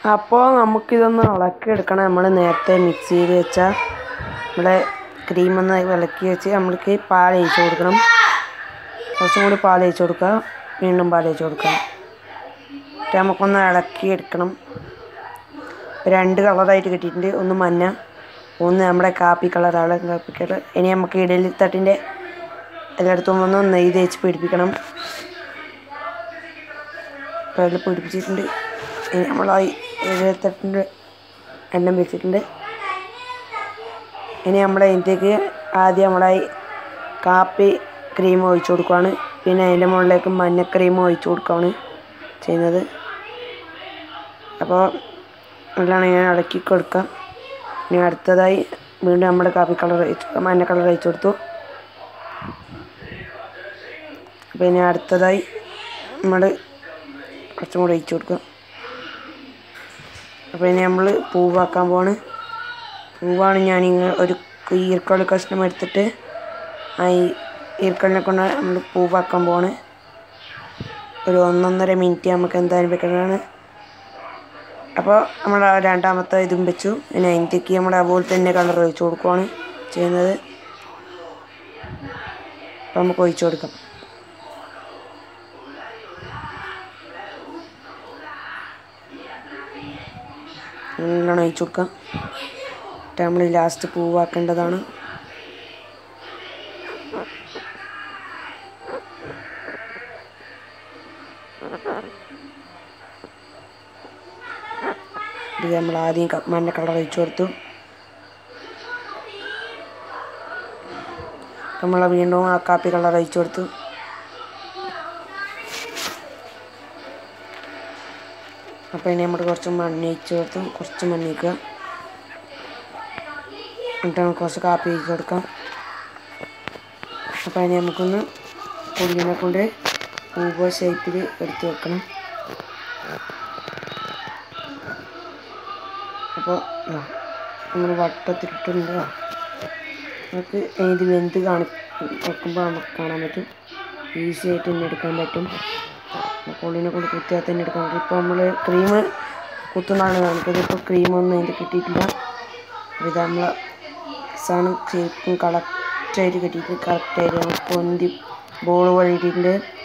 അപ്പോൾ നമുക്കിതൊന്ന് ഇളക്കി എടുക്കണം നമ്മൾ നേരത്തെ മിക്സ് ചെയ്ത് വെച്ച നമ്മുടെ ക്രീം ഒന്ന് ഇളക്കി വെച്ച് നമ്മൾക്ക് പാൽ ഒഴിച്ച് കൊടുക്കണം കുറച്ചും കൂടി പാൽ ഒഴിച്ച് കൊടുക്കുക വീണ്ടും പാൽ ഒഴിച്ച് കൊടുക്കുക എന്നിട്ട് നമുക്കൊന്ന് ഇളക്കി എടുക്കണം രണ്ട് കളറായിട്ട് കിട്ടിയിട്ടുണ്ട് ഒന്ന് മഞ്ഞ ഒന്ന് നമ്മുടെ കാപ്പി കളറാണ് കാപ്പി കളർ ഇനി നമുക്ക് ഇഡലി തട്ടിൻ്റെ എല്ലായിടത്തും ഒന്ന് നെയ്യ് തേച്ച് പിടിപ്പിക്കണം അപ്പോൾ അതിൽ പിടിപ്പിച്ചിട്ടുണ്ട് ഇനി നമ്മൾ ആ ഇഡലിത്തട്ടിൻ്റെ എണ്ണം വെച്ചിട്ടുണ്ട് ഇനി നമ്മൾ അതിലേക്ക് ആദ്യം നമ്മളെ കാപ്പി ക്രീം ഒഴിച്ചു കൊടുക്കുകയാണ് പിന്നെ അതിൻ്റെ മുകളിലേക്ക് മഞ്ഞ ക്രീം ഒഴിച്ചു കൊടുക്കുകയാണ് ചെയ്യുന്നത് അപ്പോൾ എല്ലാം ഞാൻ ഇളക്കി കൊടുക്കാം ഇനി അടുത്തതായി വീണ്ടും നമ്മുടെ കാപ്പി കളർ ഒഴിച്ചു മഞ്ഞ കളർ ഒഴിച്ചു കൊടുത്തു അപ്പോൾ ഇനി അടുത്തതായി നമ്മൾ കുറച്ചും കൂടി ഒഴിച്ചു കൊടുക്കുക അപ്പോൾ ഇനി നമ്മൾ പൂവാക്കാൻ പോവാണ് പൂവാണ് ഞാനിങ്ങനെ ഒരു ഈർക്കള്ളി കഷ്ണം എടുത്തിട്ട് ആ ഈ ഈർക്കള്ളിനെ കൊണ്ട് നമ്മൾ പൂവാക്കാൻ പോവാണ് ഒരു ഒന്നൊന്നര മിനിറ്റ് നമുക്ക് എന്തായാലും വെക്കുന്നതാണ് അപ്പോൾ നമ്മൾ ആ രണ്ടാമത്തെ ഇതും വെച്ചു പിന്നെ അതിൻ്റെക്ക് നമ്മൾ അതുപോലെ തന്നെ കളർ ഒഴിച്ചു കൊടുക്കുവാണ് ചെയ്യുന്നത് അപ്പോൾ നമുക്ക് ഒഴിച്ചു കൊടുക്കാം നല്ലോണം ഒഴിച്ചു കൊടുക്കാം എന്നിട്ട് നമ്മൾ ലാസ്റ്റ് പൂവാക്കേണ്ടതാണ് ഇത് നമ്മൾ ആദ്യം ക- മഞ്ഞ കളർ ഒഴിച്ചു കൊടുത്തു നമ്മൾ വീണ്ടും ആ കാപ്പി കളർ ഒഴിച്ചു കൊടുത്തു അപ്പോൾ ഇനി നമ്മൾ കുറച്ച് മണ്ണ് ഒഴിച്ച് കൊടുത്തു കുറച്ച് മണ്ണ് ഒഴിക്കുക എന്നിട്ട് നമുക്ക് കുറച്ച് കാപ്പി ഒഴിച്ച് കൊടുക്കാം അപ്പോൾ ഇനി നമുക്കൊന്ന് പുല്ലിനെ കൊണ്ട് പൂവ ഷേപ്പിൽ എടുത്ത് വെക്കണം അപ്പോൾ നമ്മൾ വട്ടത്തിട്ടിട്ടുണ്ട് നമുക്ക് ഇത് വെന്ത് കാണി വെക്കുമ്പോൾ നമുക്ക് കാണാൻ പറ്റും ഈസി ആയിട്ട് തന്നെ എടുക്കാൻ പറ്റും പുള്ളിനെ കൊണ്ട് കുത്തിയാൽ തന്നെ എടുക്കാൻ പറ്റും ഇപ്പോൾ നമ്മൾ ക്രീം കുത്തുന്നതാണ് കാണിക്കുന്നത് ഇപ്പോൾ ക്രീമൊന്നും അതിൻ്റെ കിട്ടിയിട്ടില്ല അപ്പോൾ ഇത് നമ്മൾ സാധനം ശരിക്കും കറക്റ്റായിട്ട് കിട്ടിയിട്ട് കറക്റ്റായിട്ട് നമുക്ക് പൊന്തി ബോൾ വഴിയിട്ടുണ്ട്